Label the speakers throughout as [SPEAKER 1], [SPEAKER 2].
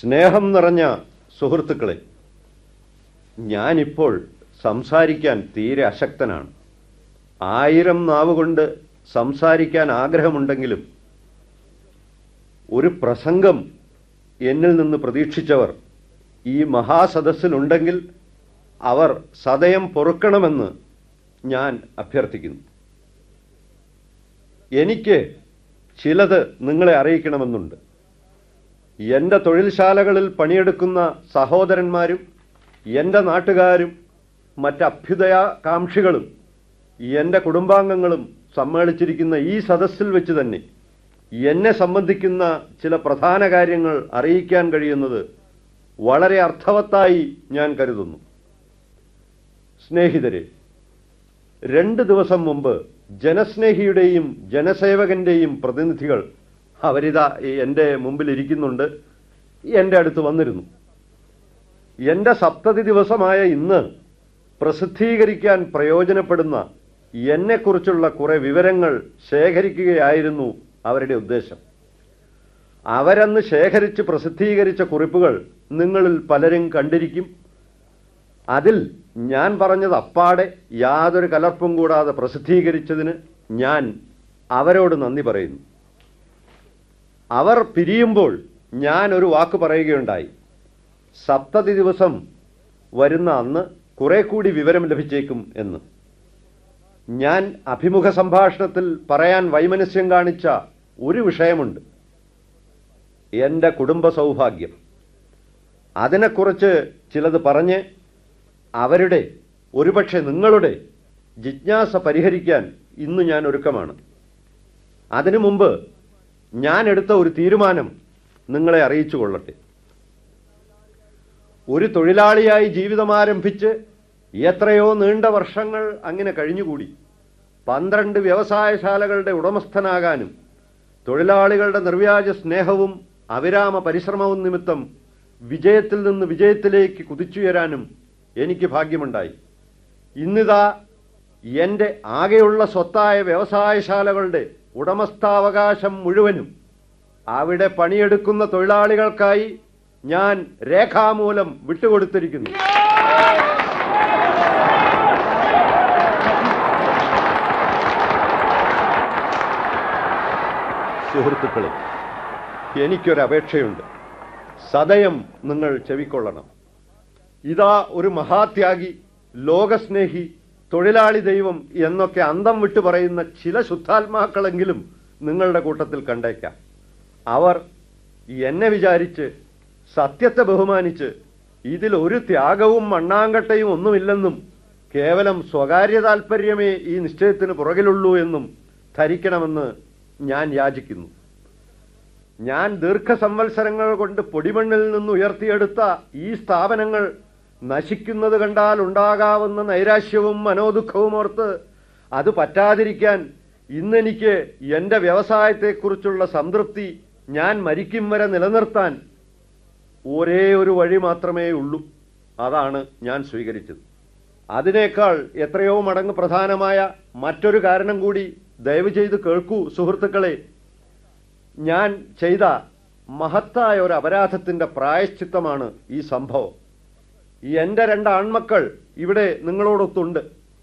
[SPEAKER 1] സ്നേഹം നിറഞ്ഞ സുഹൃത്തുക്കളെ ഞാനിപ്പോൾ സംസാരിക്കാൻ തീരെ അശക്തനാണ് ആയിരം നാവ് കൊണ്ട് സംസാരിക്കാൻ ആഗ്രഹമുണ്ടെങ്കിലും ഒരു പ്രസംഗം എന്നിൽ നിന്ന് പ്രതീക്ഷിച്ചവർ ഈ മഹാസദസ്സിലുണ്ടെങ്കിൽ അവർ സദയം പൊറുക്കണമെന്ന് ഞാൻ അഭ്യർത്ഥിക്കുന്നു എനിക്ക് ചിലത് നിങ്ങളെ അറിയിക്കണമെന്നുണ്ട് എൻ്റെ തൊഴിൽശാലകളിൽ പണിയെടുക്കുന്ന സഹോദരന്മാരും എൻ്റെ നാട്ടുകാരും മറ്റ് അഭ്യുദയാകാംക്ഷികളും എൻ്റെ കുടുംബാംഗങ്ങളും സമ്മേളിച്ചിരിക്കുന്ന ഈ സദസ്സിൽ വെച്ച് തന്നെ എന്നെ സംബന്ധിക്കുന്ന ചില പ്രധാന കാര്യങ്ങൾ അറിയിക്കാൻ കഴിയുന്നത് വളരെ അർത്ഥവത്തായി ഞാൻ കരുതുന്നു സ്നേഹിതരെ രണ്ട് ദിവസം മുമ്പ് ജനസ്നേഹിയുടെയും ജനസേവകന്റെയും പ്രതിനിധികൾ അവരിതാ എൻ്റെ മുമ്പിൽ ഇരിക്കുന്നുണ്ട് എൻ്റെ അടുത്ത് വന്നിരുന്നു എൻ്റെ സപ്തതി ദിവസമായ ഇന്ന് പ്രസിദ്ധീകരിക്കാൻ പ്രയോജനപ്പെടുന്ന എന്നെക്കുറിച്ചുള്ള കുറെ വിവരങ്ങൾ ശേഖരിക്കുകയായിരുന്നു അവരുടെ ഉദ്ദേശം അവരന്ന് ശേഖരിച്ച് പ്രസിദ്ധീകരിച്ച കുറിപ്പുകൾ നിങ്ങളിൽ പലരും കണ്ടിരിക്കും അതിൽ ഞാൻ പറഞ്ഞത് അപ്പാടെ യാതൊരു കലർപ്പും കൂടാതെ പ്രസിദ്ധീകരിച്ചതിന് ഞാൻ അവരോട് നന്ദി പറയുന്നു അവർ പിരിയുമ്പോൾ ഞാൻ ഒരു വാക്ക് പറയുകയുണ്ടായി സപ്തതി ദിവസം വരുന്ന അന്ന് കുറെ കൂടി വിവരം ലഭിച്ചേക്കും എന്ന് ഞാൻ അഭിമുഖ സംഭാഷണത്തിൽ പറയാൻ വൈമനസ്യം കാണിച്ച ഒരു വിഷയമുണ്ട് എൻ്റെ കുടുംബ സൗഭാഗ്യം അതിനെക്കുറിച്ച് ചിലത് പറഞ്ഞ് അവരുടെ ഒരുപക്ഷെ നിങ്ങളുടെ ജിജ്ഞാസ പരിഹരിക്കാൻ ഇന്ന് ഞാൻ ഒരുക്കമാണ് അതിനു മുമ്പ് ഞാൻ എടുത്ത ഒരു തീരുമാനം നിങ്ങളെ അറിയിച്ചു കൊള്ളട്ടെ ഒരു തൊഴിലാളിയായി ജീവിതം ആരംഭിച്ച് എത്രയോ നീണ്ട വർഷങ്ങൾ അങ്ങനെ കഴിഞ്ഞുകൂടി പന്ത്രണ്ട് വ്യവസായശാലകളുടെ ഉടമസ്ഥനാകാനും തൊഴിലാളികളുടെ നിർവ്യാജ സ്നേഹവും അവിരാമ പരിശ്രമവും നിമിത്തം വിജയത്തിൽ നിന്ന് വിജയത്തിലേക്ക് കുതിച്ചുയരാനും എനിക്ക് ഭാഗ്യമുണ്ടായി ഇന്നിതാ എൻ്റെ ആകെയുള്ള സ്വത്തായ വ്യവസായശാലകളുടെ ഉടമസ്ഥാവകാശം മുഴുവനും അവിടെ പണിയെടുക്കുന്ന തൊഴിലാളികൾക്കായി ഞാൻ രേഖാമൂലം വിട്ടുകൊടുത്തിരിക്കുന്നു സുഹൃത്തുക്കളെ എനിക്കൊരപേക്ഷയുണ്ട് സദയം നിങ്ങൾ ചെവിക്കൊള്ളണം ഇതാ ഒരു മഹാത്യാഗി ലോകസ്നേഹി തൊഴിലാളി ദൈവം എന്നൊക്കെ അന്തം വിട്ടു പറയുന്ന ചില ശുദ്ധാത്മാക്കളെങ്കിലും നിങ്ങളുടെ കൂട്ടത്തിൽ കണ്ടേക്കാം അവർ എന്നെ വിചാരിച്ച് സത്യത്തെ ബഹുമാനിച്ച് ഇതിൽ ഒരു ത്യാഗവും മണ്ണാങ്കട്ടയും ഒന്നുമില്ലെന്നും കേവലം സ്വകാര്യ താൽപ്പര്യമേ ഈ നിശ്ചയത്തിന് പുറകിലുള്ളൂ എന്നും ധരിക്കണമെന്ന് ഞാൻ യാചിക്കുന്നു ഞാൻ ദീർഘസംവത്സരങ്ങൾ കൊണ്ട് പൊടിമണ്ണിൽ നിന്ന് ഉയർത്തിയെടുത്ത ഈ സ്ഥാപനങ്ങൾ നശിക്കുന്നത് കണ്ടാൽ ഉണ്ടാകാവുന്ന നൈരാശ്യവും മനോദുഃഖവും ഓർത്ത് അത് പറ്റാതിരിക്കാൻ ഇന്നെനിക്ക് എൻ്റെ വ്യവസായത്തെക്കുറിച്ചുള്ള സംതൃപ്തി ഞാൻ മരിക്കും വരെ നിലനിർത്താൻ ഒരേ ഒരു വഴി മാത്രമേ ഉള്ളൂ അതാണ് ഞാൻ സ്വീകരിച്ചത് അതിനേക്കാൾ എത്രയോ മടങ്ങ് പ്രധാനമായ മറ്റൊരു കാരണം കൂടി ദയവ് ചെയ്ത് കേൾക്കൂ സുഹൃത്തുക്കളെ ഞാൻ ചെയ്ത മഹത്തായ ഒരു അപരാധത്തിന്റെ പ്രായശ്ചിത്തമാണ് ഈ സംഭവം എൻ്റെ രണ്ട് ആൺമക്കൾ ഇവിടെ നിങ്ങളോടൊത്തുണ്ട്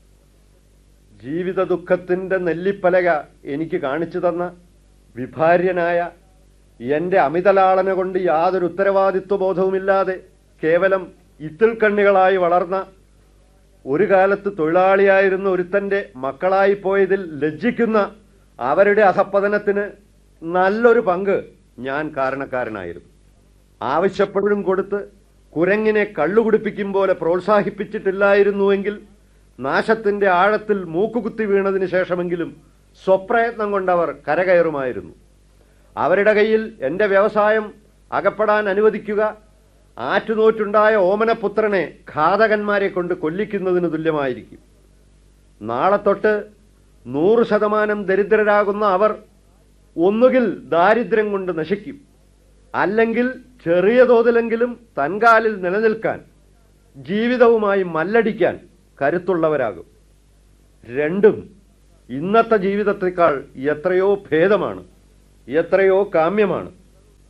[SPEAKER 1] ജീവിത ദുഃഖത്തിന്റെ നെല്ലിപ്പലക എനിക്ക് കാണിച്ചു തന്ന വിഭാര്യനായ എൻ്റെ അമിതലാളന കൊണ്ട് യാതൊരു ഉത്തരവാദിത്വ ബോധവുമില്ലാതെ കേവലം ഇത്തിൾ കണ്ണികളായി വളർന്ന ഒരു കാലത്ത് തൊഴിലാളിയായിരുന്ന ഒരുത്തന്റെ മക്കളായി പോയതിൽ ലജ്ജിക്കുന്ന അവരുടെ അധപ്പതനത്തിന് നല്ലൊരു പങ്ക് ഞാൻ കാരണക്കാരനായിരുന്നു ആവശ്യപ്പെടും കൊടുത്ത് കുരങ്ങിനെ കള്ളുകുടിപ്പിക്കും പോലെ പ്രോത്സാഹിപ്പിച്ചിട്ടില്ലായിരുന്നുവെങ്കിൽ നാശത്തിന്റെ ആഴത്തിൽ മൂക്കുകുത്തി വീണതിന് ശേഷമെങ്കിലും സ്വപ്രയത്നം കൊണ്ടവർ കരകയറുമായിരുന്നു അവരുടെ കയ്യിൽ എൻ്റെ വ്യവസായം അകപ്പെടാൻ അനുവദിക്കുക ആറ്റുനോറ്റുണ്ടായ ഓമനപുത്രനെ ഘാതകന്മാരെ കൊണ്ട് കൊല്ലിക്കുന്നതിന് തുല്യമായിരിക്കും നാളെ തൊട്ട് നൂറ് ശതമാനം ദരിദ്രരാകുന്ന അവർ ഒന്നുകിൽ ദാരിദ്ര്യം കൊണ്ട് നശിക്കും അല്ലെങ്കിൽ ചെറിയ തോതിലെങ്കിലും തൻകാലിൽ നിലനിൽക്കാൻ ജീവിതവുമായി മല്ലടിക്കാൻ കരുത്തുള്ളവരാകും രണ്ടും ഇന്നത്തെ ജീവിതത്തെക്കാൾ എത്രയോ ഭേദമാണ് എത്രയോ കാമ്യമാണ്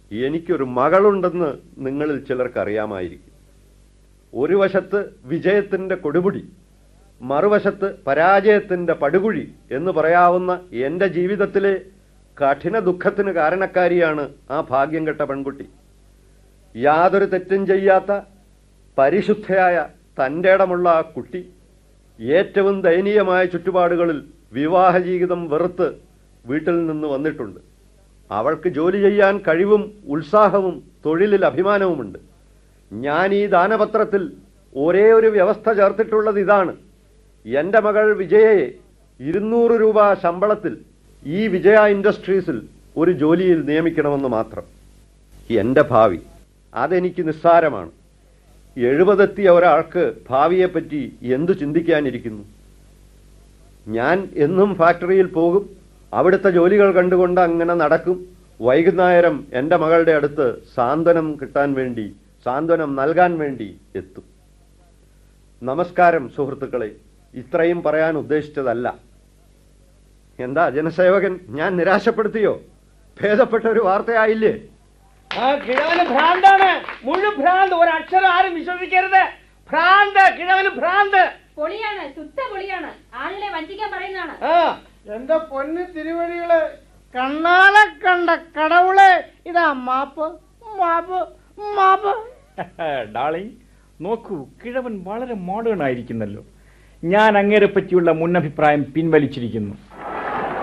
[SPEAKER 1] എനിക്കൊരു മകളുണ്ടെന്ന് നിങ്ങളിൽ ചിലർക്ക് അറിയാമായിരിക്കും ഒരു വശത്ത് വിജയത്തിന്റെ കൊടുമുടി മറുവശത്ത് പരാജയത്തിന്റെ പടുകുഴി എന്ന് പറയാവുന്ന എൻ്റെ ജീവിതത്തിലെ കഠിന ദുഃഖത്തിന് കാരണക്കാരിയാണ് ആ ഭാഗ്യം കെട്ട പെൺകുട്ടി യാതൊരു തെറ്റും ചെയ്യാത്ത പരിശുദ്ധയായ തൻ്റെ ഇടമുള്ള ആ കുട്ടി ഏറ്റവും ദയനീയമായ ചുറ്റുപാടുകളിൽ വിവാഹ ജീവിതം വെറുത്ത് വീട്ടിൽ നിന്ന് വന്നിട്ടുണ്ട് അവൾക്ക് ജോലി ചെയ്യാൻ കഴിവും ഉത്സാഹവും തൊഴിലിൽ അഭിമാനവുമുണ്ട് ഞാൻ ഈ ദാനപത്രത്തിൽ ഒരേ ഒരു വ്യവസ്ഥ ചേർത്തിട്ടുള്ളത് ഇതാണ് എൻ്റെ മകൾ വിജയയെ ഇരുന്നൂറ് രൂപ ശമ്പളത്തിൽ ഈ വിജയ ഇൻഡസ്ട്രീസിൽ ഒരു ജോലിയിൽ നിയമിക്കണമെന്ന് മാത്രം എൻ്റെ ഭാവി അതെനിക്ക് നിസ്സാരമാണ് എഴുപതെത്തിയ ഒരാൾക്ക് ഭാവിയെപ്പറ്റി എന്തു ചിന്തിക്കാനിരിക്കുന്നു ഞാൻ എന്നും ഫാക്ടറിയിൽ പോകും അവിടുത്തെ ജോലികൾ കണ്ടുകൊണ്ട് അങ്ങനെ നടക്കും വൈകുന്നേരം എൻ്റെ മകളുടെ അടുത്ത് സാന്ത്വനം കിട്ടാൻ വേണ്ടി സാന്ത്വനം നൽകാൻ വേണ്ടി എത്തും നമസ്കാരം സുഹൃത്തുക്കളെ ഇത്രയും പറയാൻ ഉദ്ദേശിച്ചതല്ല എന്താ ജനസേവകൻ ഞാൻ നിരാശപ്പെടുത്തിയോ ഭേദപ്പെട്ട ഒരു വാർത്തയായില്ലേ
[SPEAKER 2] ആ കിഴവന് ഭ്രാന്താണ് മുഴു ഭ്രാന്ത് ഒരക്ഷരം ആരും വിശ്വസിക്കരുത് ഭ്രാന്ത് കിഴവന് ഭ്രാന്ത്
[SPEAKER 3] പൊളിയാണ് സുത്ത പൊളിയാണ് ആളുകളെ വഞ്ചിക്കാൻ പറയുന്നതാണ്
[SPEAKER 2] ആ
[SPEAKER 4] എന്റെ പൊന്ന് തിരുവഴികള് കണ്ണാലെ കണ്ട കടവുളെ ഇതാ മാപ്പ് മാപ്പ് മാപ്പ്
[SPEAKER 5] ഡാളിങ് നോക്കൂ കിഴവൻ വളരെ മോഡേൺ ആയിരിക്കുന്നല്ലോ ഞാൻ അങ്ങേരെ പറ്റിയുള്ള മുന്നഭിപ്രായം പിൻവലിച്ചിരിക്കുന്നു